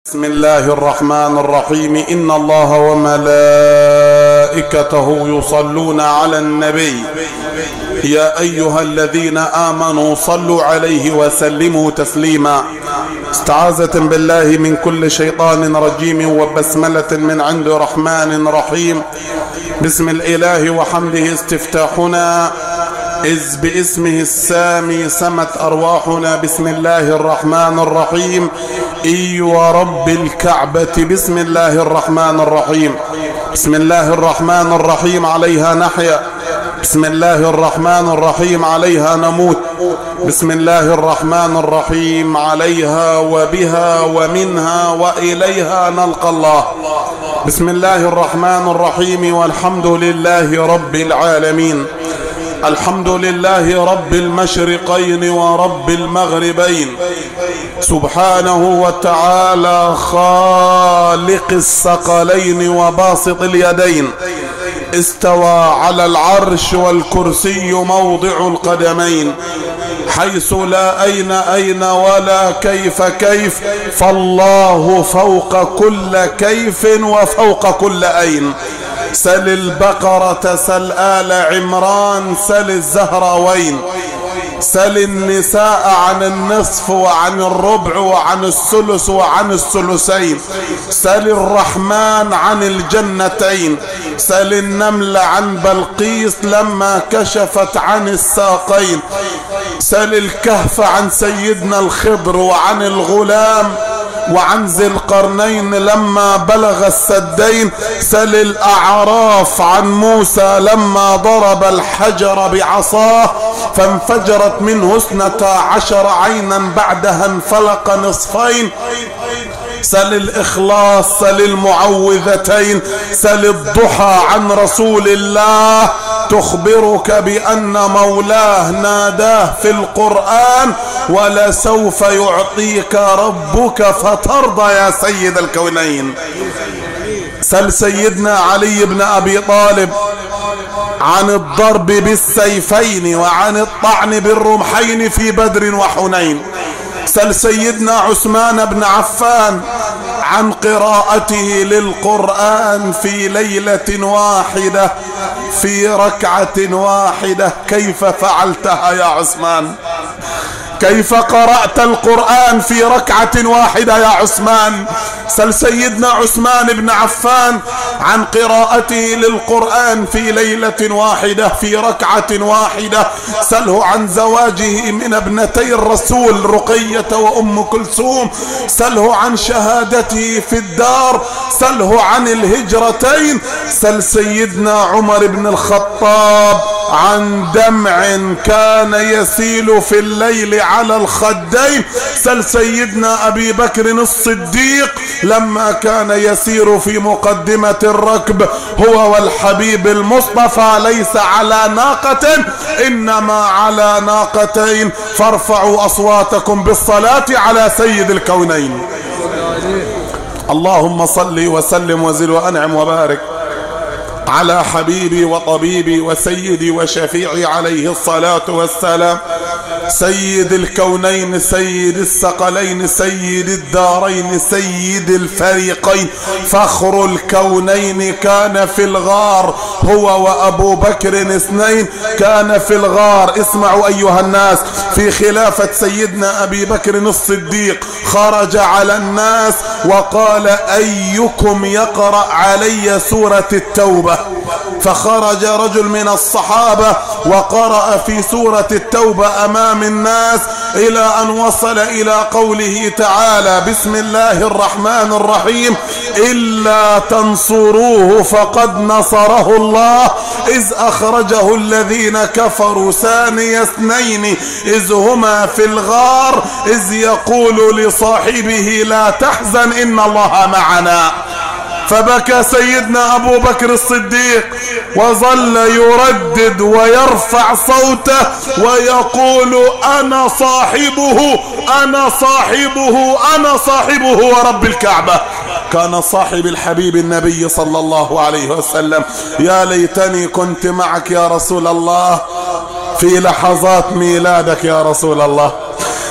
بسم الله الرحمن الرحيم إن الله وملائكته يصلون على النبي يا أيها الذين آمنوا صلوا عليه وسلموا تسليما استعاذة بالله من كل شيطان رجيم وبسملة من عند رحمن رحيم بسم الإله وحمده استفتاحنا إذ باسمه السامي سمت أرواحنا بسم الله الرحمن الرحيم إي ورب الكعبة بسم الله الرحمن الرحيم بسم الله الرحمن الرحيم عليها نحيا بسم الله الرحمن الرحيم عليها نموت بسم الله الرحمن الرحيم عليها وبها ومنها وإليها نلقى الله بسم الله الرحمن الرحيم والحمد لله رب العالمين الحمد لله رب المشرقين ورب المغربين سبحانه وتعالى خالق الثقلين وباسط اليدين استوى على العرش والكرسي موضع القدمين حيث لا أين أين ولا كيف كيف فالله فوق كل كيف وفوق كل أين سل البقرة سل آل عمران سل الزهراوين سل النساء عن النصف وعن الربع وعن الثلث وعن الثلثين سل الرحمن عن الجنتين سل النمل عن بلقيس لما كشفت عن الساقين سل الكهف عن سيدنا الخضر وعن الغلام وعن ذي القرنين لما بلغ السدين سل الأعراف عن موسى لما ضرب الحجر بعصاه فانفجرت منه اثنتا عشر عينا بعدها انفلق نصفين سل الإخلاص سل المعوذتين سل الضحى عن رسول الله تخبرك بأن مولاه ناداه في القرآن ولسوف يعطيك ربك فترضى يا سيد الكونين سل سيدنا علي بن أبي طالب عن الضرب بالسيفين وعن الطعن بالرمحين في بدر وحنين سل سيدنا عثمان بن عفان عن قراءته للقرآن في ليلة واحدة في ركعة واحدة كيف فعلتها يا عثمان كيف قرأت القرآن في ركعة واحدة يا عثمان سل سيدنا عثمان بن عفان عن قراءته للقرآن في ليلة واحدة في ركعة واحدة سله عن زواجه من ابنتي الرسول رقية وأم كلثوم سله عن شهادته في الدار سله عن الهجرتين سل سيدنا عمر بن الخطاب عن دمع كان يسيل في الليل على الخدين سل سيدنا ابي بكر الصديق لما كان يسير في مقدمة الركب هو والحبيب المصطفى ليس على ناقة انما على ناقتين فارفعوا اصواتكم بالصلاة على سيد الكونين اللهم صل وسلم وزل وانعم وبارك على حبيبي وطبيبي وسيدي وشفيعي عليه الصلاة والسلام سيد الكونين سيد الثقلين سيد الدارين سيد الفريقين فخر الكونين كان في الغار هو وابو بكر اثنين كان في الغار اسمعوا ايها الناس في خلافة سيدنا ابي بكر الصديق خرج على الناس وقال ايكم يقرأ علي سورة التوبة فخرج رجل من الصحابة وقرأ في سورة التوبة امام الناس الى ان وصل الى قوله تعالى بسم الله الرحمن الرحيم الا تنصروه فقد نصره الله اذ اخرجه الذين كفروا ثاني اثنين اذ هما في الغار اذ يقول لصاحبه لا تحزن ان الله معنا فبكى سيدنا ابو بكر الصديق وظل يردد ويرفع صوته ويقول انا صاحبه انا صاحبه انا صاحبه ورب الكعبة كان صاحب الحبيب النبي صلى الله عليه وسلم يا ليتني كنت معك يا رسول الله في لحظات ميلادك يا رسول الله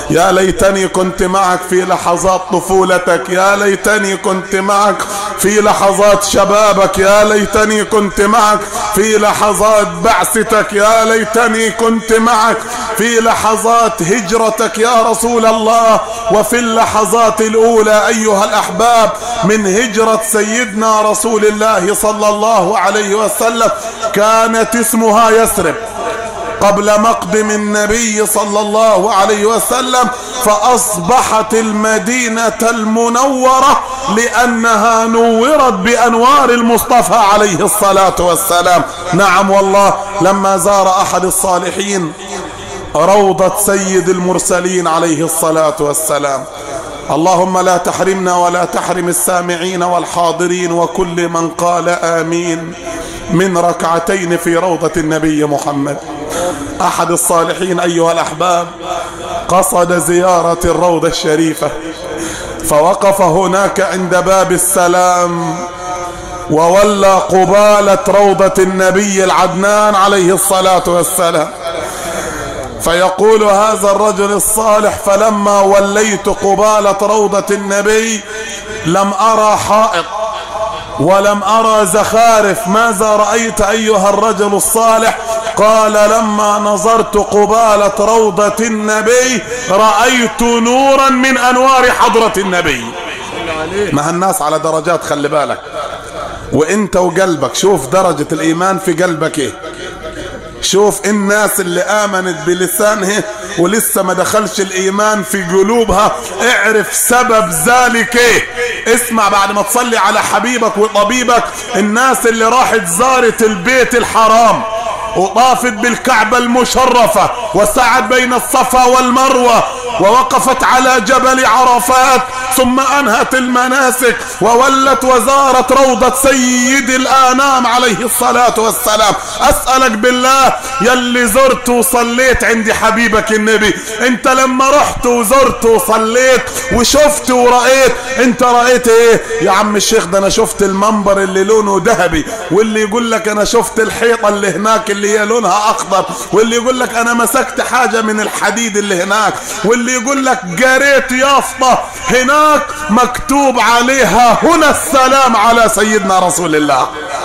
يا ليتني كنت معك في لحظات طفولتك يا ليتني كنت معك في لحظات شبابك يا ليتني كنت معك في لحظات بعثتك يا ليتني كنت معك في لحظات هجرتك يا رسول الله وفي اللحظات الأولى أيها الأحباب من هجرة سيدنا رسول الله صلى الله عليه وسلم كانت اسمها يسرب قبل مقدم النبي صلى الله عليه وسلم فأصبحت المدينة المنورة لأنها نورت بأنوار المصطفى عليه الصلاة والسلام نعم والله لما زار أحد الصالحين روضة سيد المرسلين عليه الصلاة والسلام اللهم لا تحرمنا ولا تحرم السامعين والحاضرين وكل من قال آمين من ركعتين في روضة النبي محمد أحد الصالحين أيها الأحباب قصد زيارة الروضة الشريفة فوقف هناك عند باب السلام وولى قبالة روضة النبي العدنان عليه الصلاة والسلام فيقول هذا الرجل الصالح فلما وليت قبالة روضة النبي لم أرى حائط ولم أرى زخارف ماذا رأيت أيها الرجل الصالح قال لما نظرت قبالة روضة النبي رأيت نورا من أنوار حضرة النبي ما الناس على درجات خلي بالك وانت وقلبك شوف درجة الإيمان في قلبك ايه شوف الناس اللي آمنت بلسانها ولسه ما دخلش الإيمان في قلوبها اعرف سبب ذلك ايه اسمع بعد ما تصلي على حبيبك وطبيبك الناس اللي راحت زارت البيت الحرام وطافت بالكعبة المشرفة وسعت بين الصفا والمروة ووقفت على جبل عرفات ثم أنهت المناسك وولت وزارة روضة سيد الآنام عليه الصلاة والسلام أسألك بالله يلي زرت وصليت عند حبيبك النبي انت لما رحت وزرت وصليت وشفت ورأيت انت رأيت ايه يا عم الشيخ ده انا شفت المنبر اللي لونه ذهبي واللي يقول لك انا شفت الحيطة اللي هناك اللي هي لونها اخضر واللي يقول لك انا مسكت حاجة من الحديد اللي هناك واللي يقول لك جريت يافطة هناك مكتوب عليها هنا السلام على سيدنا رسول الله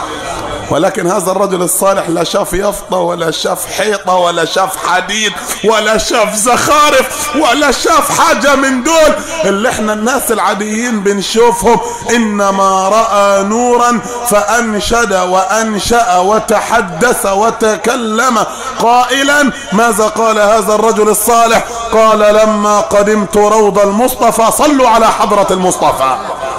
ولكن هذا الرجل الصالح لا شاف يفطة ولا شاف حيطة ولا شاف حديد ولا شاف زخارف ولا شاف حاجة من دول اللي احنا الناس العاديين بنشوفهم انما رأى نورا فانشد وانشأ وتحدث وتكلم قائلا ماذا قال هذا الرجل الصالح قال لما قدمت روض المصطفى صلوا على حضرة المصطفى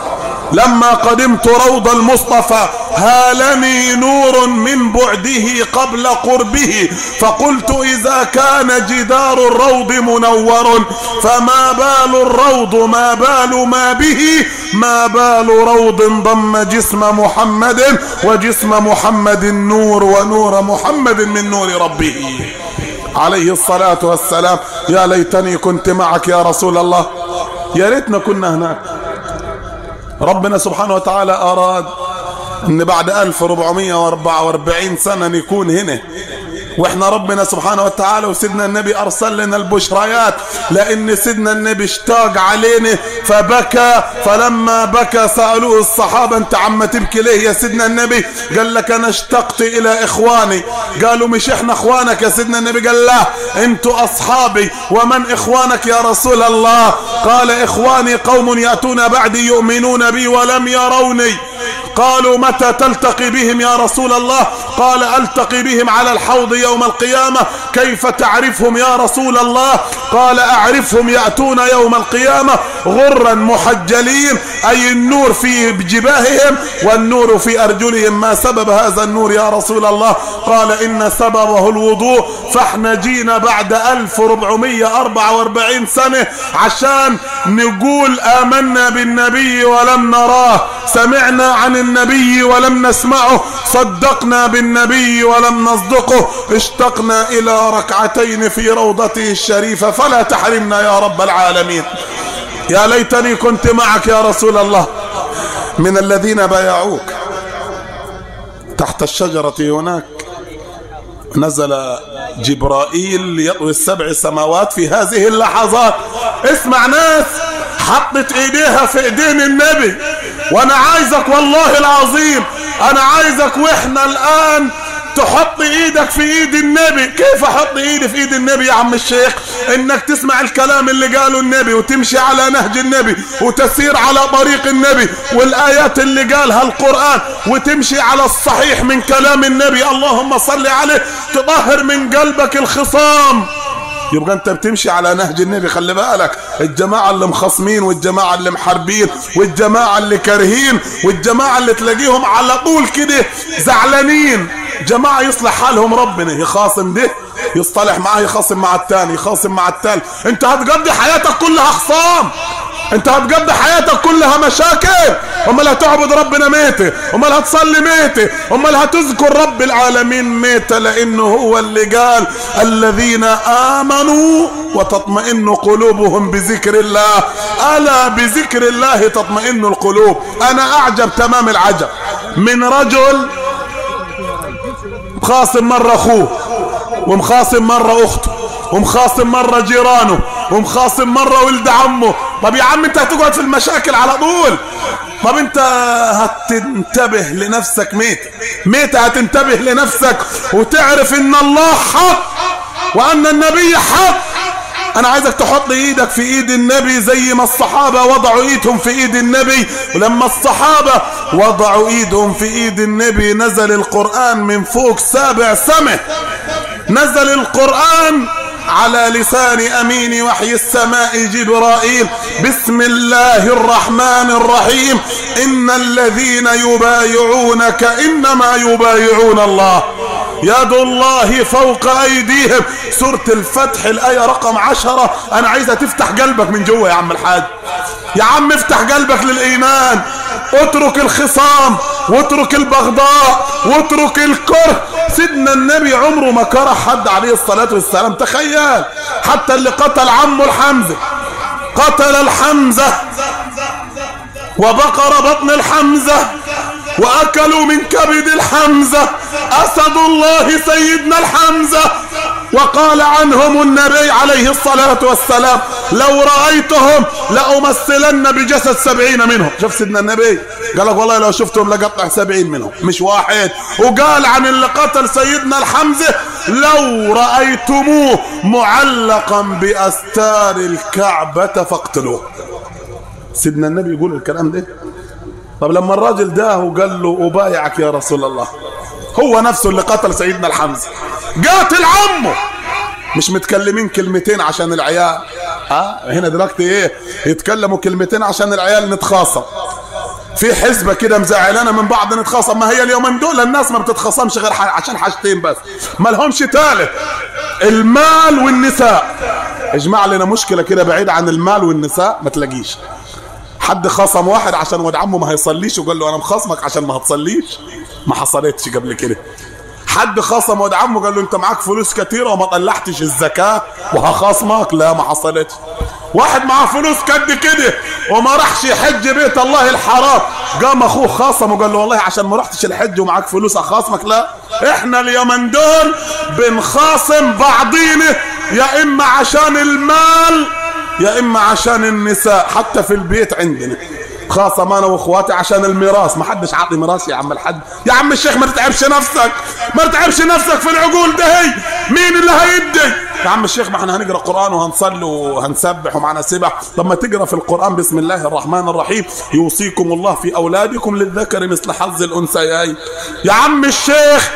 لما قدمت روض المصطفى هالني نور من بعده قبل قربه فقلت إذا كان جدار الروض منور فما بال الروض ما بال ما به ما بال روض ضم جسم محمد وجسم محمد نور ونور محمد من نور ربه عليه الصلاة والسلام يا ليتني كنت معك يا رسول الله يا ريتنا كنا هناك ربنا سبحانه وتعالى أراد ان بعد 1444 سنة نكون هنا واحنا ربنا سبحانه وتعالى وسيدنا النبي ارسل لنا البشريات لان سيدنا النبي اشتاق علينا فبكى فلما بكى سألوه الصحابة انت عم تبكي ليه يا سيدنا النبي قال لك انا اشتقت الى اخواني قالوا مش احنا اخوانك يا سيدنا النبي قال لا انتوا اصحابي ومن اخوانك يا رسول الله قال اخواني قوم يأتون بعدي يؤمنون بي ولم يروني قالوا متى تلتقي بهم يا رسول الله قال التقي بهم على الحوض يوم القيامة كيف تعرفهم يا رسول الله قال اعرفهم يأتون يوم القيامة غرا محجلين اي النور في جباههم والنور في ارجلهم ما سبب هذا النور يا رسول الله قال ان سببه الوضوء فاحنا جينا بعد 1444 سنة عشان نقول امنا بالنبي ولم نراه سمعنا عن النبي ولم نسمعه صدقنا بالنبي ولم نصدقه اشتقنا الى ركعتين في روضته الشريفة فلا تحرمنا يا رب العالمين يا ليتني كنت معك يا رسول الله من الذين بايعوك تحت الشجرة هناك نزل جبرائيل يطوي السبع سماوات في هذه اللحظات اسمع ناس حطت ايديها في ايدين النبي وانا عايزك والله العظيم انا عايزك واحنا الان تحط ايدك في ايد النبي كيف احط ايدي في ايد النبي يا عم الشيخ انك تسمع الكلام اللي قاله النبي وتمشي على نهج النبي وتسير على طريق النبي والايات اللي قالها القرآن وتمشي على الصحيح من كلام النبي اللهم صل عليه تطهر من قلبك الخصام يبقى انت بتمشي على نهج النبي خلي بالك الجماعة اللي مخصمين والجماعة اللي محاربين والجماعة اللي كارهين والجماعة اللي تلاقيهم على طول كده زعلانين جماعة يصلح حالهم ربنا يخاصم ده يصطلح معاه يخاصم مع التاني يخاصم مع التالي انت هتقضي حياتك كلها خصام انت هتقضي حياتك كلها مشاكل امال هتعبد ربنا ميتة امال هتصلي ميتة امال هتذكر رب العالمين ميتة لانه هو اللي قال الذين امنوا وتطمئن قلوبهم بذكر الله الا بذكر الله تطمئن القلوب انا اعجب تمام العجب من رجل مخاصم مرة اخوه ومخاصم مرة اخته ومخاصم مرة جيرانه ومخاصم مرة ولد عمه طب يا عم انت هتقعد في المشاكل على طول طب انت هتنتبه لنفسك ميت ميت هتنتبه لنفسك وتعرف ان الله حق وان النبي حق انا عايزك تحط ايدك في ايد النبي زي ما الصحابة وضعوا ايدهم في ايد النبي ولما الصحابة وضعوا ايدهم في ايد النبي نزل القرآن من فوق سابع سمه نزل القرآن على لسان أمين وحي السماء جبرائيل بسم الله الرحمن الرحيم إن الذين يبايعونك إنما يبايعون الله يد الله فوق أيديهم سورة الفتح الآية رقم عشرة أنا عايزة تفتح قلبك من جوه يا عم الحاج يا عم افتح قلبك للإيمان اترك الخصام واترك البغضاء واترك الكره سيدنا النبي عمره ما كره حد عليه الصلاة والسلام تخيل حتى اللي قتل عمه الحمزة قتل الحمزة وبقر بطن الحمزة وأكلوا من كبد الحمزة أسد الله سيدنا الحمزة وقال عنهم النبي عليه الصلاة والسلام لو رأيتهم لأمثلن بجسد سبعين منهم شوف سيدنا النبي قال لك والله لو شفتهم لقطع سبعين منهم مش واحد وقال عن اللي قتل سيدنا الحمزة لو رأيتموه معلقا بأستار الكعبة فاقتلوه سيدنا النبي يقول الكلام ده طب لما الراجل ده وقال له أبايعك يا رسول الله هو نفسه اللي قتل سيدنا الحمزة قاتل عمه مش متكلمين كلمتين عشان العيال اه هنا دلوقتي ايه يتكلموا كلمتين عشان العيال نتخاصم في حزبة كده مزعلانة من بعض نتخاصم ما هي اليومين دول الناس ما بتتخاصمش غير عشان حاجتين بس ما لهمش تالت المال والنساء اجمع لنا مشكلة كده بعيدة عن المال والنساء ما تلاقيش حد خصم واحد عشان ولد عمه ما هيصليش وقال له انا مخصمك عشان ما هتصليش ما حصلتش قبل كده حد خصم ولد عمه قال له انت معاك فلوس كتيره وما طلعتش الزكاه وهخصمك لا ما حصلتش واحد معاه فلوس قد كده وما راحش يحج بيت الله الحرام قام اخوه خاصم وقال له والله عشان ما رحتش الحج ومعاك فلوس اخاصمك لا احنا اليومين دول بنخاصم بعضينا يا اما عشان المال يا اما عشان النساء حتى في البيت عندنا خاصم انا واخواتي عشان الميراث ما حدش عاطي ميراث يا عم الحاج يا عم الشيخ ما تتعبش نفسك ما تتعبش نفسك في العقول ده هي مين اللي هيدي يا عم الشيخ ما احنا هنقرا قران وهنصلي وهنسبح ومعنا سبح طب ما تقرا في القران بسم الله الرحمن الرحيم يوصيكم الله في اولادكم للذكر مثل حظ الانثيين يا عم الشيخ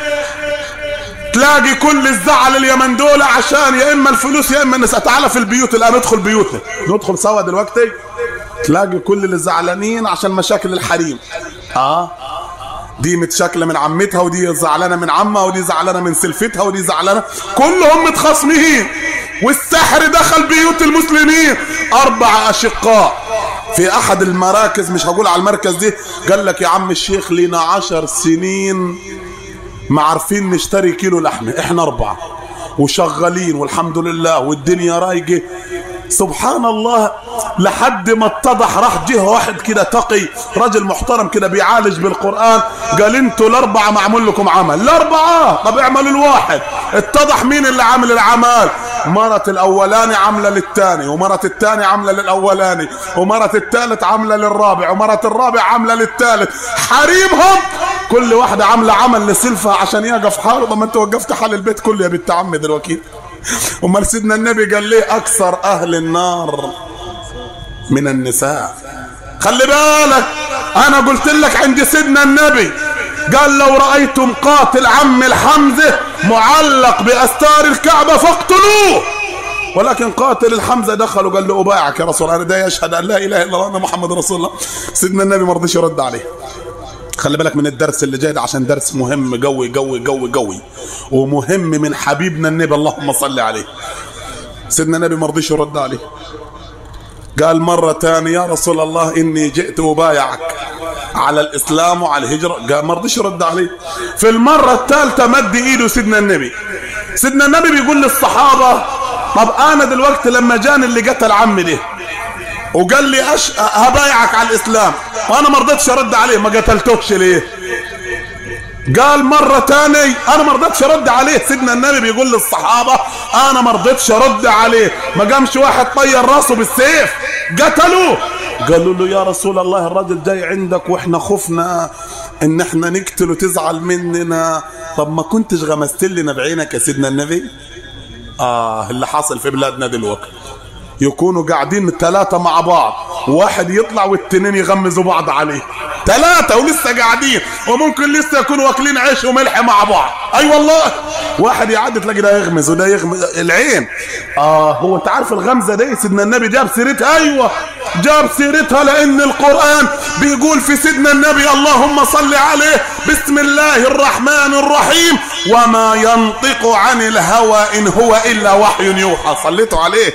تلاقي كل الزعل اليمن دول عشان يا اما الفلوس يا اما النساء تعالى في البيوت الان ندخل بيوتنا ندخل سوا دلوقتي تلاقي كل اللي زعلانين عشان مشاكل الحريم اه دي متشاكله من عمتها ودي زعلانه من عمها ودي زعلانه من سلفتها ودي زعلانه كلهم متخاصمين والسحر دخل بيوت المسلمين اربع اشقاء في احد المراكز مش هقول على المركز دي قال لك يا عم الشيخ لينا عشر سنين ما عارفين نشتري كيلو لحمه احنا اربعه وشغالين والحمد لله والدنيا رايقه سبحان الله لحد ما اتضح راح جه واحد كده تقي راجل محترم كده بيعالج بالقرآن قال انتوا الاربعة معمول لكم عمل الاربعة طب اعملوا الواحد اتضح مين اللي عامل العمل مرة الاولاني عاملة للتاني ومرة التاني عاملة للاولاني ومرة التالت عاملة للرابع ومرة الرابع عاملة للتالت حريمهم كل واحدة عاملة عمل لسلفها عشان يقف حاله طب ما انت وقفت حال البيت كله يا بنت عمي دلوقتي امال سيدنا النبي قال ليه اكثر اهل النار من النساء خلي بالك انا قلت لك عند سيدنا النبي قال لو رأيتم قاتل عم الحمزة معلق بأستار الكعبة فاقتلوه ولكن قاتل الحمزة دخل وقال له أبايعك يا رسول الله ده يشهد أن لا إله إلا الله أن محمد رسول الله سيدنا النبي ما رضيش يرد عليه خلي بالك من الدرس اللي جاي ده عشان درس مهم قوي قوي قوي قوي ومهم من حبيبنا النبي اللهم صل عليه سيدنا النبي ما رضيش يرد عليه قال مرة تانية يا رسول الله إني جئت أبايعك على الإسلام وعلى الهجرة قال ما رضيش يرد عليه في المرة الثالثة مد إيده سيدنا النبي سيدنا النبي بيقول للصحابة طب أنا دلوقتي لما جاني اللي قتل عمي ده وقال لي أش... هبايعك على الإسلام وأنا ما رضيتش أرد عليه ما قتلتوش ليه قال مرة تاني انا ما رضيتش ارد عليه سيدنا النبي بيقول للصحابة انا ما رضيتش ارد عليه ما قامش واحد طير راسه بالسيف قتلوه قالوا له يا رسول الله الراجل جاي عندك واحنا خفنا ان احنا نقتله تزعل مننا طب ما كنتش غمست لنا بعينك يا سيدنا النبي اه اللي حاصل في بلادنا دلوقتي يكونوا قاعدين الثلاثة مع بعض واحد يطلع والتنين يغمزوا بعض عليه ثلاثة ولسه قاعدين وممكن لسه يكونوا واكلين عيش وملح مع بعض اي أيوة والله واحد يعدي تلاقي ده يغمز وده يغمز العين اه هو انت عارف الغمزة دي سيدنا النبي جاب سيرتها ايوه جاب سيرتها لان القرآن بيقول في سيدنا النبي اللهم صل عليه بسم الله الرحمن الرحيم وما ينطق عن الهوى ان هو الا وحي يوحى صليتوا عليه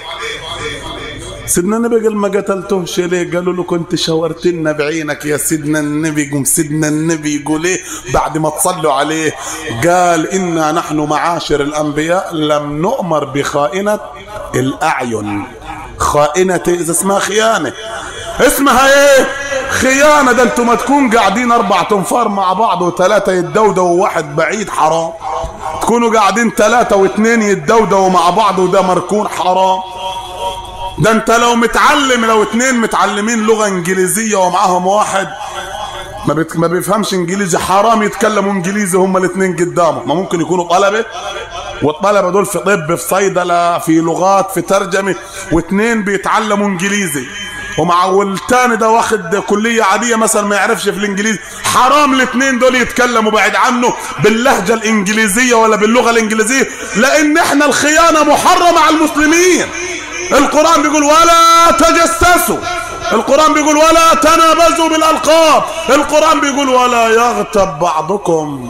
سيدنا النبي قال ما قتلتهش ليه قالوا له كنت شاورت لنا بعينك يا سيدنا النبي قم سيدنا النبي يقول ايه بعد ما تصلوا عليه قال إنا نحن معاشر الأنبياء لم نؤمر بخائنة الأعين خائنة إذا اسمها خيانة اسمها ايه خيانة ده انتم ما تكون قاعدين اربع تنفار مع بعض وثلاثة يتدودوا وواحد بعيد حرام تكونوا قاعدين ثلاثة واثنين يتدودوا مع بعض وده مركون حرام ده انت لو متعلم لو اتنين متعلمين لغة انجليزية ومعاهم واحد ما, بت... ما بيفهمش انجليزي حرام يتكلموا انجليزي هما الاتنين قدامه ما ممكن يكونوا طلبة والطلبة دول في طب في صيدلة في لغات في ترجمة واتنين بيتعلموا انجليزي ومع والتاني ده واخد كلية عادية مثلا ما يعرفش في الانجليزي حرام الاثنين دول يتكلموا بعد عنه باللهجة الانجليزية ولا باللغة الانجليزية لان احنا الخيانة محرمة على المسلمين القرآن بيقول ولا تجسسوا القرآن بيقول ولا تنابزوا بالألقاب القرآن بيقول ولا يغتب بعضكم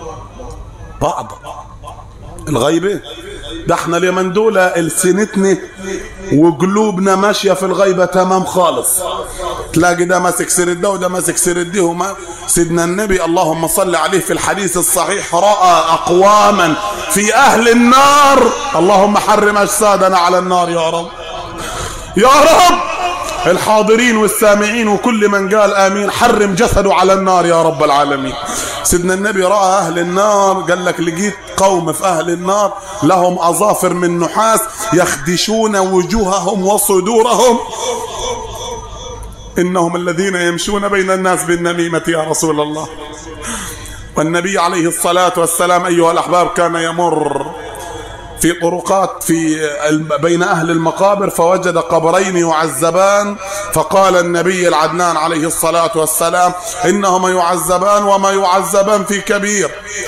بعضا الغيبة ده احنا اليمن دول السنتنا وقلوبنا ماشية في الغيبة تمام خالص تلاقي ده ماسك سير ده وده ماسك سير دي وما سيدنا النبي اللهم صل عليه في الحديث الصحيح رأى أقواما في أهل النار اللهم حرم أجسادنا على النار يا رب يا رب الحاضرين والسامعين وكل من قال آمين حرم جسده على النار يا رب العالمين سيدنا النبي رأى أهل النار قال لك لقيت قوم في أهل النار لهم أظافر من نحاس يخدشون وجوههم وصدورهم إنهم الذين يمشون بين الناس بالنميمة يا رسول الله والنبي عليه الصلاة والسلام أيها الأحباب كان يمر في طرقات في بين أهل المقابر فوجد قبرين يعذبان فقال النبي العدنان عليه الصلاة والسلام إنهما يعذبان وما يعذبان في كبير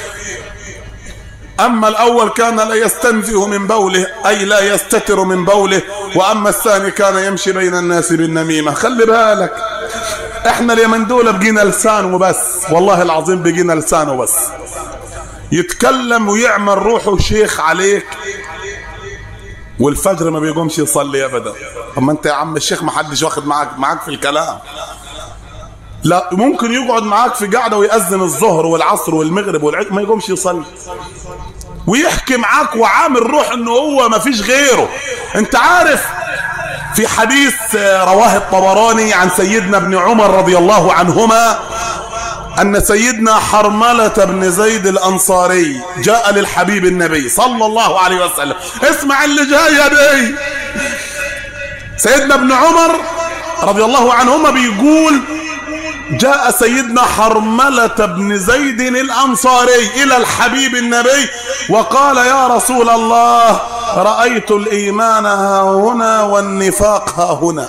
أما الأول كان لا يستنزه من بوله أي لا يستتر من بوله وأما الثاني كان يمشي بين الناس بالنميمة خلي بالك احنا اليمن دول بقينا لسان وبس والله العظيم بقينا لسان وبس يتكلم ويعمل روحه شيخ عليك والفجر ما بيقومش يصلي ابدا اما انت يا عم الشيخ ما حدش واخد معاك معاك في الكلام لا ممكن يقعد معاك في قاعده ويأذن الظهر والعصر والمغرب والعشاء ما يقومش يصلي ويحكي معاك وعامل روح انه هو ما فيش غيره انت عارف في حديث رواه الطبراني عن سيدنا ابن عمر رضي الله عنهما أن سيدنا حرملة بن زيد الأنصاري جاء للحبيب النبي صلى الله عليه وسلم اسمع اللي جاي دي سيدنا ابن عمر رضي الله عنهما بيقول جاء سيدنا حرملة بن زيد الأنصاري إلى الحبيب النبي وقال يا رسول الله رأيت الإيمان ها هنا والنفاق ها هنا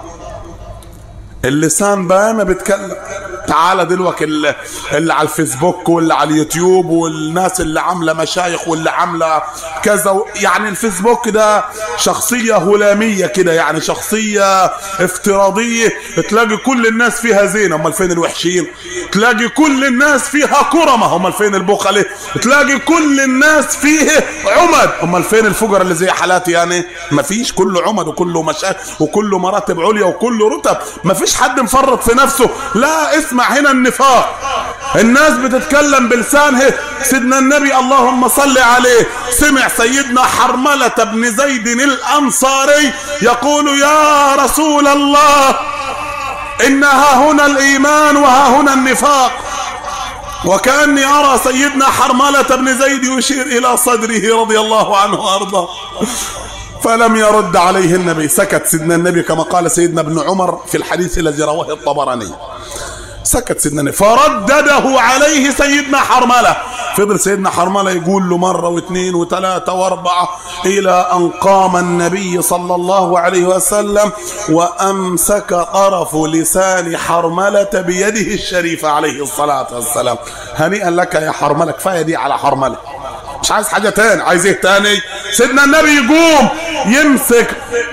اللسان بقى ما بيتكلم تعالى دلوقتي اللي, اللي على الفيسبوك واللي على اليوتيوب والناس اللي عامله مشايخ واللي عامله كذا يعني الفيسبوك ده شخصيه هلاميه كده يعني شخصيه افتراضيه تلاقي كل الناس فيها زينه امال فين الوحشين تلاقي كل الناس فيها كرمه امال فين البخله تلاقي كل الناس فيه عمد امال فين الفقراء اللي زي حالاتي يعني مفيش كله عمد وكله مشايخ وكله مراتب عليا وكله رتب مفيش حد مفرط في نفسه لا اسمع هنا النفاق الناس بتتكلم بلسانه سيدنا النبي اللهم صل عليه سمع سيدنا حرملة بن زيد الأنصاري يقول يا رسول الله إن ها هنا الإيمان وها هنا النفاق وكأني أرى سيدنا حرملة بن زيد يشير إلى صدره رضي الله عنه وأرضاه فلم يرد عليه النبي سكت سيدنا النبي كما قال سيدنا ابن عمر في الحديث الذي رواه الطبراني سكت سيدنا النبي فردده عليه سيدنا حرملة فضل سيدنا حرملة يقول له مرة واثنين وثلاثة واربعة إلى أن قام النبي صلى الله عليه وسلم وأمسك طرف لسان حرملة بيده الشريفة عليه الصلاة والسلام هنيئا لك يا حرملة كفاية دي على حرملة مش عايز حاجة تاني عايز ايه تاني سيدنا النبي يقوم يمسك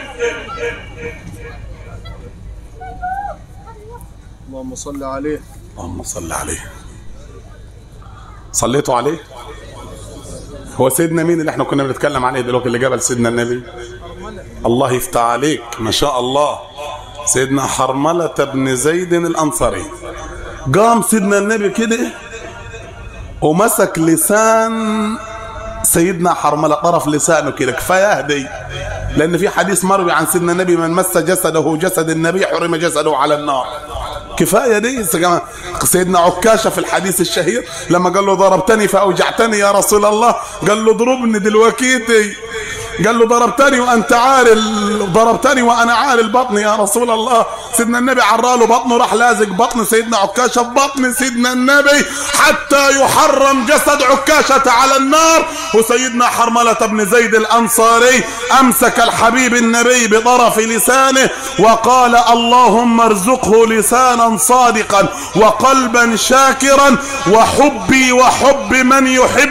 اللهم صل عليه اللهم صل عليه صليتوا عليه هو سيدنا مين اللي احنا كنا بنتكلم عليه دلوقتي اللي جبل سيدنا النبي الله يفتح عليك ما شاء الله سيدنا حرملة بن زيد الأنصاري قام سيدنا النبي كده ومسك لسان سيدنا حرملة طرف لسانه كده كفايه اهدي لان في حديث مروي عن سيدنا النبي من مس جسده جسد النبي حرم جسده على النار كفايه دي سيدنا عكاشه في الحديث الشهير لما قال له ضربتني فاوجعتني يا رسول الله قال له ضربني دلوقتي قال له ضربتني وانت عاري ضربتني وانا عاري البطن يا رسول الله سيدنا النبي عراله بطنه راح لازق بطن سيدنا عكاشه ببطن سيدنا النبي حتى يحرم جسد عكاشه على النار وسيدنا حرمله بن زيد الانصاري امسك الحبيب النبي بطرف لسانه وقال اللهم ارزقه لسانا صادقا وقلبا شاكرا وحبي وحب من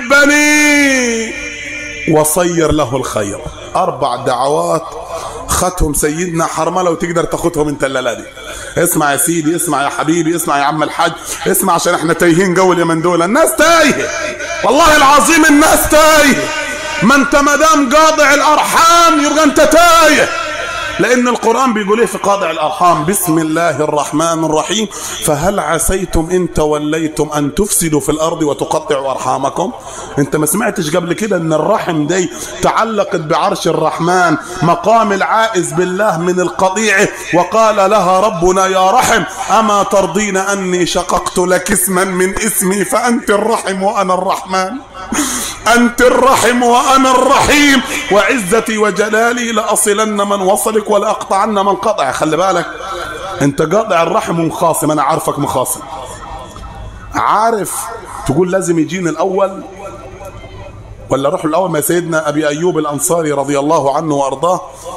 يحبني وصير له الخير اربع دعوات ختهم سيدنا حرمله وتقدر تاخدهم انت الليله دي اسمع يا سيدي اسمع يا حبيبي اسمع يا عم الحاج اسمع عشان احنا تايهين جو اليمن دول الناس تايهه والله العظيم الناس تايهه ما انت ما دام قاطع الارحام يبقى انت تايه لأن القرآن بيقول إيه في قاطع الأرحام بسم الله الرحمن الرحيم فهل عسيتم إن توليتم أن تفسدوا في الأرض وتقطعوا أرحامكم أنت ما سمعتش قبل كده أن الرحم دي تعلقت بعرش الرحمن مقام العائز بالله من القطيع وقال لها ربنا يا رحم أما ترضين أني شققت لك اسما من اسمي فأنت الرحم وأنا الرحمن أنت الرحم وأنا الرحيم وعزتي وجلالي لأصلن من وصلك ولأقطعن من قطع خلي بالك أنت قاطع الرحم ومخاصم أنا عارفك مخاصم عارف تقول لازم يجيني الأول ولا روح الأول ما سيدنا أبي أيوب الأنصاري رضي الله عنه وأرضاه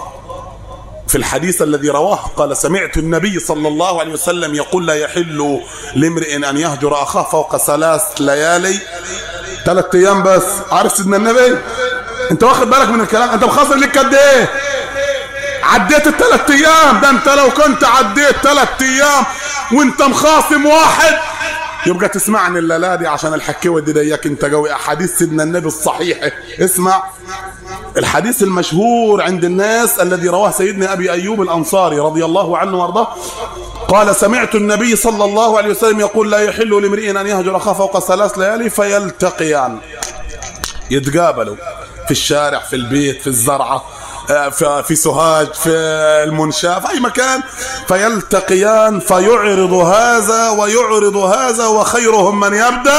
في الحديث الذي رواه قال سمعت النبي صلى الله عليه وسلم يقول لا يحل لامرئ أن يهجر أخاه فوق ثلاث ليالي ثلاث ايام بس عارف سيدنا النبي انت واخد بالك من الكلام انت مخاصم ليك قد ايه عديت الثلاث ايام ده انت لو كنت عديت ثلاث ايام وانت مخاصم واحد يبقى تسمعني الليله دي عشان الحكيوه دي ديك انت قوي احاديث سيدنا النبي الصحيحه اسمع الحديث المشهور عند الناس الذي رواه سيدنا ابي ايوب الانصاري رضي الله عنه وارضاه قال سمعت النبي صلى الله عليه وسلم يقول لا يحل لامرئ ان يهجر اخاه فوق ثلاث ليالي فيلتقيان يتقابلوا في الشارع في البيت في الزرعه آه، في في سوهاج في المنشاه في اي مكان فيلتقيان فيعرض هذا ويعرض هذا وخيرهم من يبدا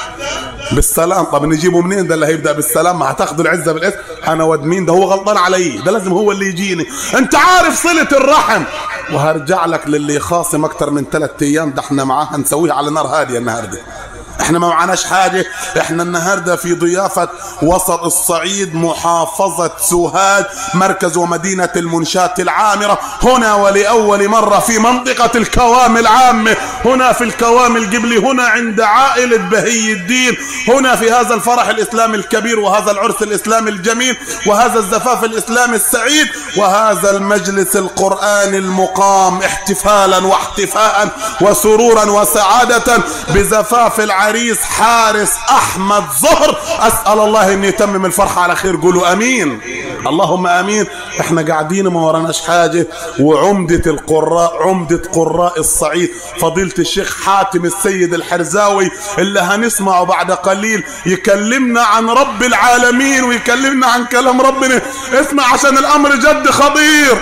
بالسلام طب نجيبه منين ده اللي هيبدا بالسلام ما هتاخدوا العزه بالاسم انا ود مين ده هو غلطان علي ده لازم هو اللي يجيني انت عارف صله الرحم وهرجع لك للي خاصم اكتر من ثلاث ايام ده احنا معاه هنسويه على نار هاديه النهارده احنا ما معناش حاجة احنا النهاردة في ضيافة وسط الصعيد محافظة سوهاج مركز ومدينة المنشاة العامرة هنا ولأول مرة في منطقة الكوام العامة هنا في الكوام الجبلي هنا عند عائلة بهي الدين هنا في هذا الفرح الإسلامي الكبير وهذا العرس الإسلامي الجميل وهذا الزفاف الإسلامي السعيد وهذا المجلس القرآني المقام احتفالا واحتفاء وسرورا وسعادة بزفاف العريس حارس أحمد زهر أسأل الله أن يتمم الفرحة على خير قولوا أمين اللهم أمين احنا قاعدين ما وراناش حاجة وعمدة القراء عمدة قراء الصعيد فضيلة الشيخ حاتم السيد الحرزاوي اللي هنسمعه بعد قليل يكلمنا عن رب العالمين ويكلمنا عن كلام ربنا اسمع عشان الأمر جد خطير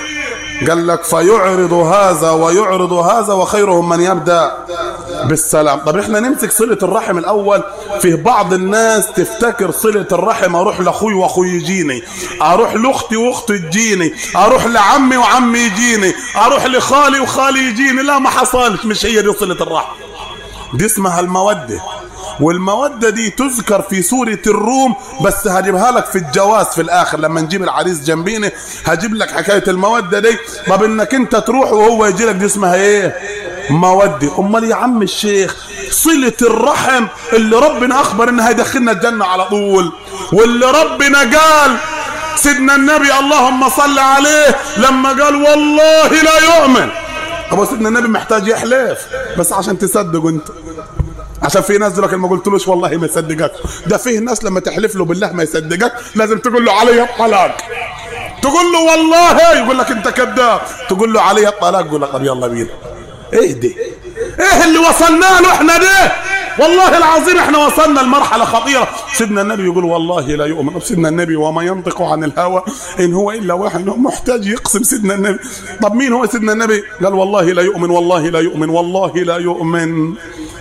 قال لك فيعرض هذا ويعرض هذا وخيرهم من يبدأ بالسلام طب احنا نمسك صلة الرحم الاول فيه بعض الناس تفتكر صلة الرحم اروح لاخوي واخوي يجيني اروح لاختي واختي تجيني اروح لعمي وعمي يجيني اروح لخالي وخالي يجيني لا ما حصلش مش هي دي صلة الرحم دي اسمها المودة والمودة دي تذكر في سورة الروم بس هجيبها لك في الجواز في الآخر لما نجيب العريس جنبيني هجيب لك حكاية المودة دي طب انك انت تروح وهو يجي لك دي اسمها ايه مودة امال يا عم الشيخ صلة الرحم اللي ربنا اخبر انها يدخلنا الجنة على طول واللي ربنا قال سيدنا النبي اللهم صل عليه لما قال والله لا يؤمن ابو سيدنا النبي محتاج يحلف بس عشان تصدقوا انت عشان في ناس دلوقتي ما قلتلوش والله ما يصدقك ده فيه ناس لما تحلف له بالله ما يصدقك لازم تقول له علي الطلاق تقول له والله يقول لك انت كذاب تقول له علي الطلاق يقول لك طب يلا بينا ايه دي ايه اللي وصلنا له احنا ده والله العظيم احنا وصلنا لمرحله خطيره سيدنا النبي يقول والله لا يؤمن سيدنا النبي وما ينطق عن الهوى ان هو الا واحد محتاج يقسم سيدنا النبي طب مين هو سيدنا النبي قال والله لا يؤمن والله لا يؤمن والله لا يؤمن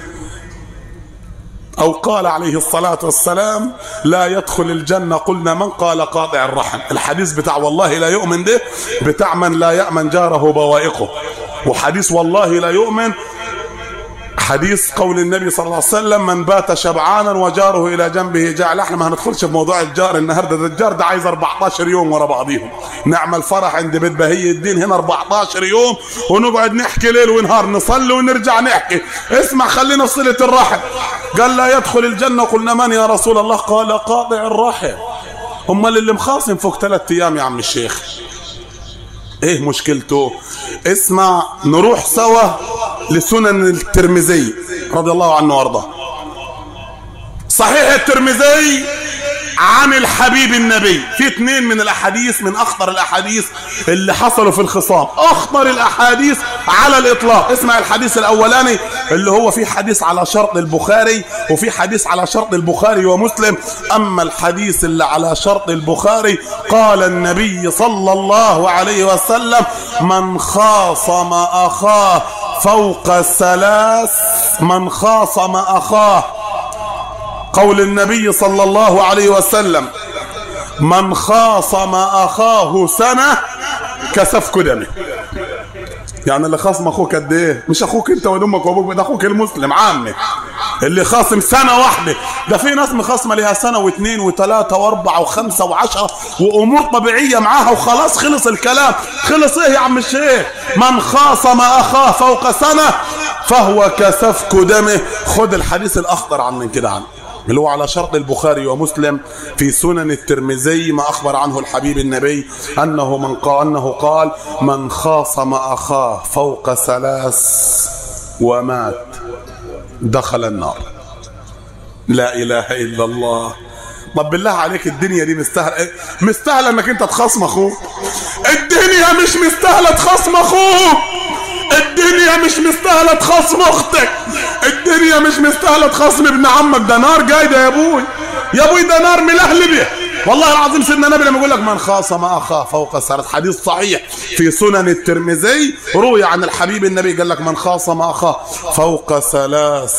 أو قال عليه الصلاة والسلام لا يدخل الجنة قلنا من قال قاطع الرحم الحديث بتاع والله لا يؤمن ده بتاع من لا يأمن جاره بوائقه وحديث والله لا يؤمن حديث قول النبي صلى الله عليه وسلم من بات شبعانا وجاره الى جنبه جعل احنا ما هندخلش في موضوع الجار النهارده ده الجار ده عايز 14 يوم ورا بعضيهم نعمل فرح عند بيت بهي الدين هنا 14 يوم ونقعد نحكي ليل ونهار نصلي ونرجع نحكي اسمع خلينا في صله الرحم قال لا يدخل الجنه قلنا من يا رسول الله قال قاطع الرحم امال اللي مخاصم فوق ثلاث ايام يا عم الشيخ ايه مشكلته اسمع نروح سوا لسنن الترمذي رضي الله عنه وارضاه صحيح الترمذي عن الحبيب النبي في اثنين من الاحاديث من اخطر الاحاديث اللي حصلوا في الخصام اخطر الاحاديث على الاطلاق اسمع الحديث الاولاني اللي هو في حديث على شرط البخاري وفي حديث على شرط البخاري ومسلم اما الحديث اللي على شرط البخاري قال النبي صلى الله عليه وسلم من خاصم اخاه فوق الثلاث من خاصم اخاه قول النبي صلى الله عليه وسلم من خاصم اخاه سنه كسفك دمه يعني اللي خاصم اخوك قد ايه مش اخوك انت وامك وابوك ده اخوك المسلم عامه اللي خاصم سنه واحده ده في ناس مخاصمه ليها سنه واثنين وثلاثه واربعه وخمسه وعشره وامور طبيعيه معاها وخلاص خلص الكلام خلص ايه يا عم الشيخ من خاصم اخاه فوق سنه فهو كسفك دمه خد الحديث الاخطر عن من كده عنه اللي هو على شرط البخاري ومسلم في سنن الترمذي ما أخبر عنه الحبيب النبي أنه من قال أنه قال من خاصم أخاه فوق ثلاث ومات دخل النار لا إله إلا الله طب بالله عليك الدنيا دي مستاهله مستاهله انك انت تخاصم اخوك الدنيا مش مستاهله تخاصم اخوك الدنيا مش مستاهله تخاصم اختك الدنيا مش مستاهله تخاصم ابن عمك ده نار جاي ده يا ابوي يا ابوي ده نار ملهلبه والله العظيم سيدنا النبي لما يقول لك من خاصم اخاه فوق ثلاث حديث صحيح في سنن الترمذي روي عن الحبيب النبي قال لك من خاصم اخاه فوق ثلاث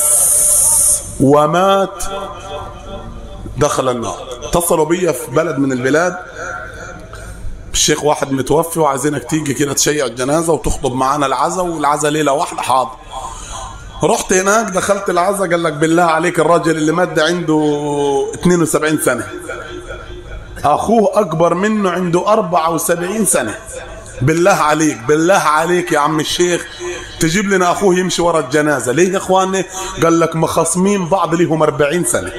ومات دخل النار اتصلوا بيا في بلد من البلاد الشيخ واحد متوفي وعايزينك تيجي كده تشيع الجنازه وتخطب معانا العزا والعزا ليله واحده حاضر رحت هناك دخلت العزا قال لك بالله عليك الراجل اللي مات ده عنده 72 سنه اخوه اكبر منه عنده 74 سنه بالله عليك بالله عليك يا عم الشيخ تجيب لنا اخوه يمشي ورا الجنازه ليه يا اخواني قال لك مخاصمين بعض ليهم 40 سنه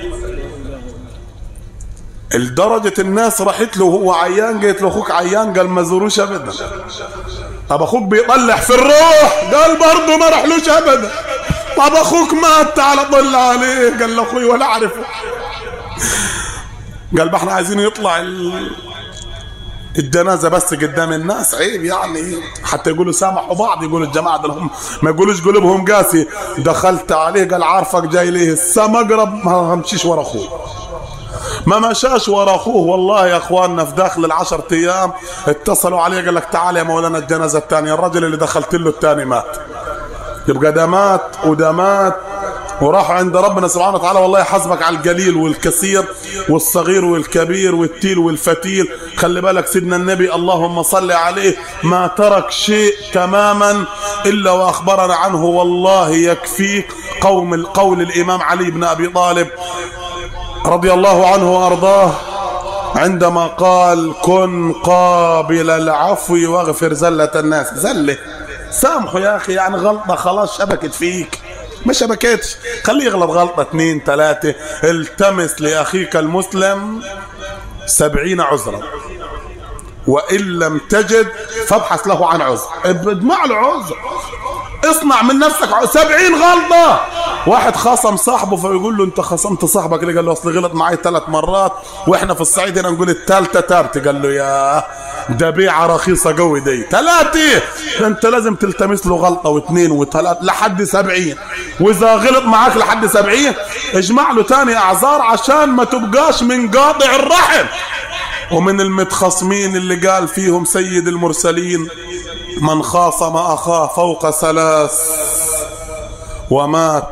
لدرجة الناس راحت له وهو عيان قالت له اخوك عيان قال ما زوروش ابدا طب اخوك بيطلع في الروح قال برضه ما رحلوش ابدا طب اخوك مات تعال طل عليه قال له اخوي ولا اعرفه قال ما احنا عايزين يطلع ال... الجنازة بس قدام الناس عيب يعني حتى يقولوا سامحوا بعض يقولوا الجماعة دول هم ما يقولوش قلوبهم قاسي دخلت عليه قال عارفك جاي ليه السما اقرب ما همشيش ورا اخوه ما مشاش ورا اخوه والله يا اخواننا في داخل العشر ايام اتصلوا عليه قال لك تعال يا مولانا الجنازه الثانيه الرجل اللي دخلت له الثاني مات يبقى ده مات وده مات وراحوا عند ربنا سبحانه وتعالى والله يحاسبك على القليل والكثير والصغير والكبير والتيل والفتيل خلي بالك سيدنا النبي اللهم صل عليه ما ترك شيء تماما الا واخبرنا عنه والله يكفيك قوم القول الامام علي بن ابي طالب رضي الله عنه وارضاه عندما قال كن قابل العفو واغفر زلة الناس زلة سامحوا يا اخي يعني غلطة خلاص شبكت فيك ما شبكتش خليه يغلط غلطة اثنين ثلاثة التمس لأخيك المسلم سبعين عذرا وإن لم تجد فابحث له عن عذر اجمع له عذر اصنع من نفسك سبعين غلطة واحد خصم صاحبه فيقول له انت خصمت صاحبك ليه قال له اصل غلط معي ثلاث مرات واحنا في الصعيد هنا نقول الثالثة تابت قال له يا ده بيعة رخيصة قوي دي ثلاثة انت لازم تلتمس له غلطة واثنين وثلاث لحد سبعين واذا غلط معاك لحد سبعين اجمع له تاني اعذار عشان ما تبقاش من قاطع الرحم ومن المتخصمين اللي قال فيهم سيد المرسلين من خاصم اخاه فوق ثلاث ومات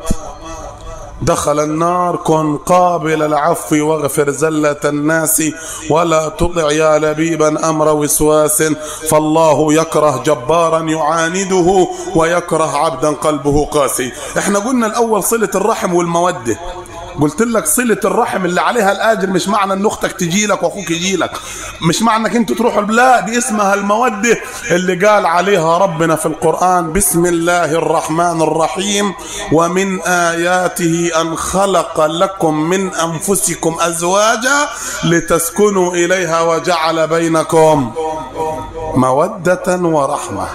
دخل النار كن قابل العفو واغفر زلة الناس ولا تطع يا لبيبا أمر وسواس فالله يكره جبارا يعانده ويكره عبدا قلبه قاسي احنا قلنا الأول صلة الرحم والمودة قلت لك صلة الرحم اللي عليها الآجر مش معنى ان اختك تجي لك واخوك يجي لك مش معنى انك انت تروحوا لا دي اسمها المودة اللي قال عليها ربنا في القرآن بسم الله الرحمن الرحيم ومن آياته أن خلق لكم من أنفسكم أزواجا لتسكنوا إليها وجعل بينكم مودة ورحمة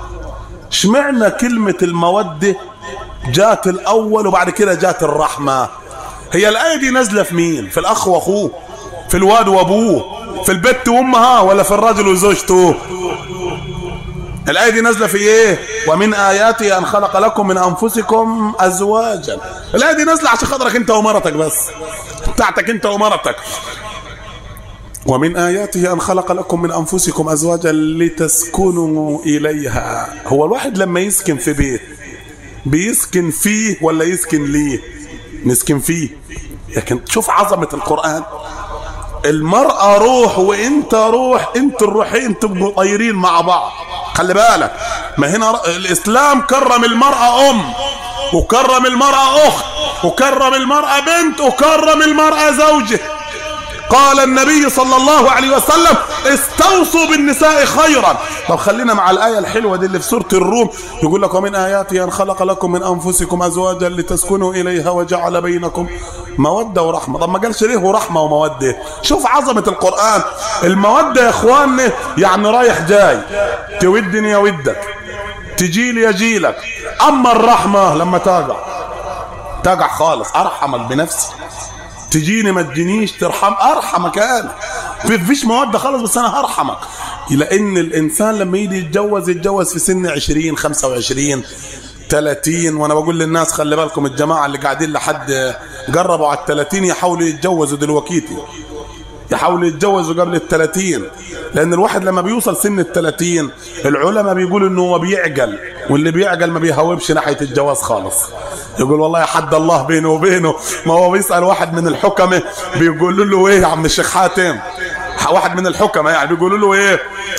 اشمعنى كلمة المودة جات الأول وبعد كده جات الرحمة هي الآية دي نازلة في مين في الأخ وأخوه في الواد وأبوه في البت وأمها ولا في الراجل وزوجته الآية دي نازلة في إيه ومن آياته أن خلق لكم من أنفسكم أزواجا الآية دي نازلة عشان خاطرك أنت ومرتك بس بتاعتك أنت ومرتك ومن آياته أن خلق لكم من أنفسكم أزواجا لتسكنوا إليها هو الواحد لما يسكن في بيت بيسكن فيه ولا يسكن ليه نسكن فيه لكن شوف عظمة القرآن المرأة روح وانت روح انت الروحين تبقوا طايرين مع بعض خلي بالك ما هنا الاسلام كرم المرأة ام وكرم المرأة اخت وكرم المرأة بنت وكرم المرأة زوجة قال النبي صلى الله عليه وسلم استوصوا بالنساء خيرا طب خلينا مع الآية الحلوة دي اللي في سورة الروم يقول لك ومن آياته أن خلق لكم من أنفسكم أزواجا لتسكنوا إليها وجعل بينكم مودة ورحمة طب ما قالش ليه ورحمة ومودة شوف عظمة القرآن المودة يا إخواني يعني رايح جاي تودني يودك تجيلي يجيلك أما الرحمة لما تقع تقع خالص أرحمك بنفسي تجيني ما تجينيش ترحم ارحمك انا في فيش موده خالص بس انا هرحمك لان الانسان لما يجي يتجوز يتجوز في سن 20 25 30 وانا بقول للناس خلي بالكم الجماعه اللي قاعدين لحد قربوا على ال 30 يحاولوا يتجوزوا دلوقتي يحاول يتجوزوا قبل الثلاثين لان الواحد لما بيوصل سن الثلاثين العلماء بيقولوا انه هو بيعجل واللي بيعجل ما بيهوبش ناحيه الجواز خالص يقول والله يا حد الله بينه وبينه ما هو بيسال واحد من الحكمه بيقولوا له ايه يا عم الشيخ حاتم واحد من الحكمه يعني بيقولوا له ايه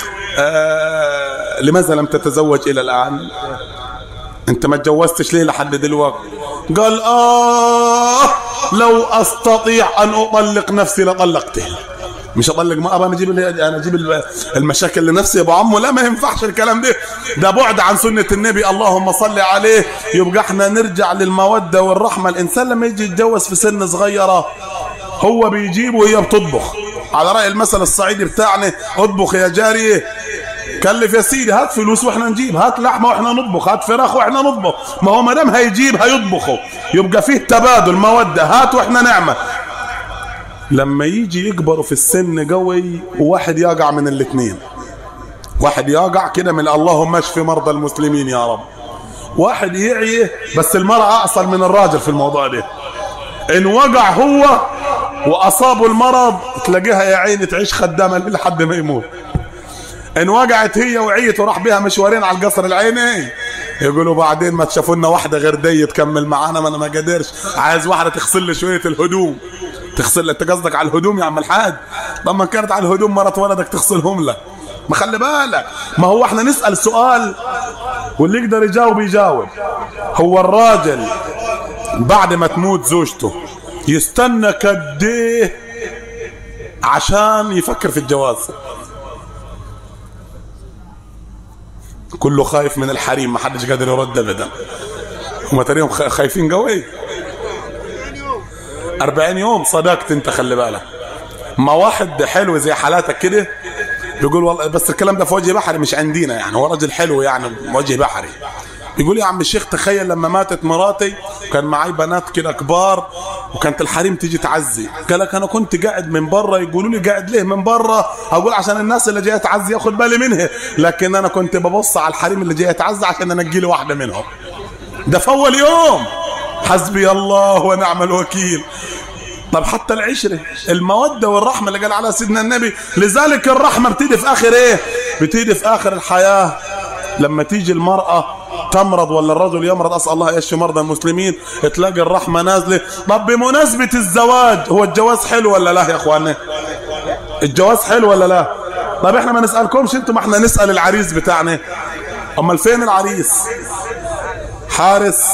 آه لماذا لم تتزوج الى الان انت ما اتجوزتش ليه لحد دلوقتي قال اه لو استطيع ان اطلق نفسي لطلقته مش اطلق ما ابى انا اجيب انا اجيب المشاكل لنفسي يا ابو عمو لا ما ينفعش الكلام ده ده بعد عن سنه النبي اللهم صل عليه يبقى احنا نرجع للموده والرحمه الانسان لما يجي يتجوز في سن صغيره هو بيجيب وهي بتطبخ على راي المثل الصعيدي بتاعنا اطبخ يا جاريه كلف يا سيدي هات فلوس واحنا نجيب هات لحمه واحنا نطبخ هات فراخ واحنا نطبخ ما هو ما دام هيجيب هيطبخه يبقى فيه تبادل موده هات واحنا نعمل لما يجي يكبروا في السن قوي وواحد يقع من الاثنين واحد يقع كده من اللهم اشف مرضى المسلمين يا رب واحد يعي بس المرأة أعصر من الراجل في الموضوع ده إن وقع هو وأصابه المرض تلاقيها يا عيني تعيش خدامة لحد ما يموت ان وقعت هي وعيت وراح بيها مشوارين على القصر العيني يقولوا بعدين ما تشافوا لنا واحده غير دي تكمل معانا ما انا ما قادرش عايز واحده تغسل لي شويه الهدوم تغسل انت قصدك على الهدوم يا عم الحاج لما كانت على الهدوم مرت ولدك تغسلهم لك ما خلي بالك ما هو احنا نسال سؤال واللي يقدر يجاوب يجاوب هو الراجل بعد ما تموت زوجته يستنى قد ايه عشان يفكر في الجواز كله خايف من الحريم ما حدش قادر يرد ابدا هم تقريبا خايفين قوي 40 يوم صدقت انت خلي بالك ما واحد حلو زي حالاتك كده بيقول والله بس الكلام ده في وجه بحري مش عندنا يعني هو راجل حلو يعني وجه بحري بيقول يا عم الشيخ تخيل لما ماتت مراتي كان معي بنات كده كبار وكانت الحريم تيجي تعزي قال لك انا كنت قاعد من بره يقولوا لي قاعد ليه من بره اقول عشان الناس اللي جايه تعزي ياخد بالي منها لكن انا كنت ببص على الحريم اللي جايه تعزي عشان انجي لي واحده منهم ده في اول يوم حسبي الله ونعم الوكيل طب حتى العشرة المودة والرحمة اللي قال عليها سيدنا النبي لذلك الرحمة بتيجي في آخر إيه بتيجي في آخر الحياة لما تيجي المرأة تمرض ولا الرجل يمرض أسأل الله يشفي مرضى المسلمين تلاقي الرحمة نازلة طب بمناسبة الزواج هو الجواز حلو ولا لا يا أخواننا الجواز حلو ولا لا طب احنا ما نسألكمش انتم ما احنا نسأل العريس بتاعنا امال فين العريس حارس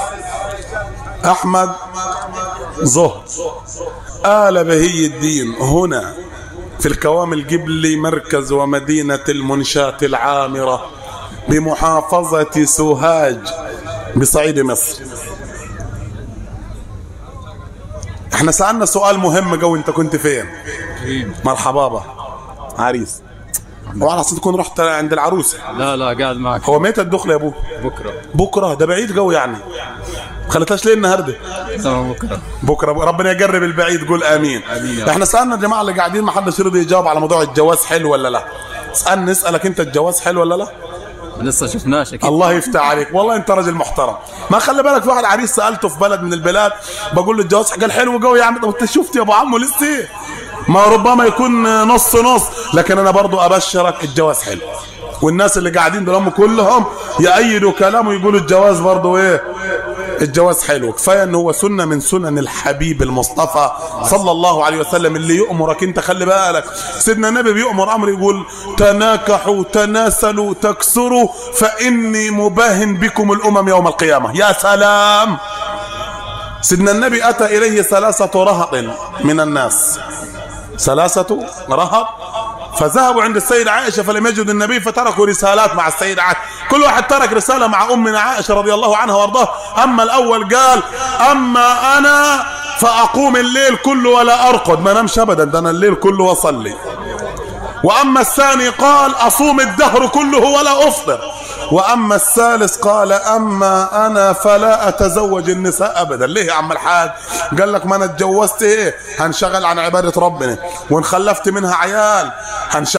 احمد زهر آل بهي الدين هنا في الكوام الجبلي مركز ومدينة المنشاة العامرة بمحافظة سوهاج بصعيد مصر احنا سألنا سؤال مهم قوي انت كنت فين مرحبا با عريس وعلى اساس تكون رحت عند العروسه لا لا قاعد معك هو متى الدخله يا ابوه بكره بكره ده بعيد قوي يعني خلتهاش ليه النهارده تمام بكره بكره ربنا يجرب البعيد قول امين, آمين يا رب. احنا سالنا الجماعه اللي قاعدين ما حدش رضي يجاوب على موضوع الجواز حلو ولا لا اسالني اسالك انت الجواز حلو ولا لا لسه شفناش اكيد الله يفتح عليك والله انت راجل محترم ما خلي بالك في واحد عريس سالته في بلد من البلاد بقول له الجواز قال حلو قوي يا عم طب انت شفت يا ابو عمو لسه ما ربما يكون نص نص لكن انا برضو ابشرك الجواز حلو والناس اللي قاعدين دول هم كلهم يأيدوا كلامه يقولوا الجواز برضو ايه الجواز حلو كفايه ان هو سنه من سنن الحبيب المصطفى صلى الله عليه وسلم اللي يؤمرك انت خلي بالك سيدنا النبي بيؤمر امر يقول تناكحوا تناسلوا تكسروا فاني مباهن بكم الامم يوم القيامه يا سلام سيدنا النبي اتى اليه ثلاثه رهط من الناس ثلاثه رهط فذهبوا عند السيدة عائشة فلم يجدوا النبي فتركوا رسالات مع السيدة عائشة كل واحد ترك رسالة مع أمنا عائشة رضي الله عنها وارضاها أما الأول قال أما أنا فأقوم الليل كله ولا أرقد ما نمش أبدا ده أنا الليل كله وأصلي وأما الثاني قال أصوم الدهر كله ولا أفطر وأما الثالث قال أما أنا فلا أتزوج النساء أبدا ليه يا عم الحاج قال لك ما أنا اتجوزت إيه هنشغل عن عبادة ربنا وان خلفت منها عيال هنشغل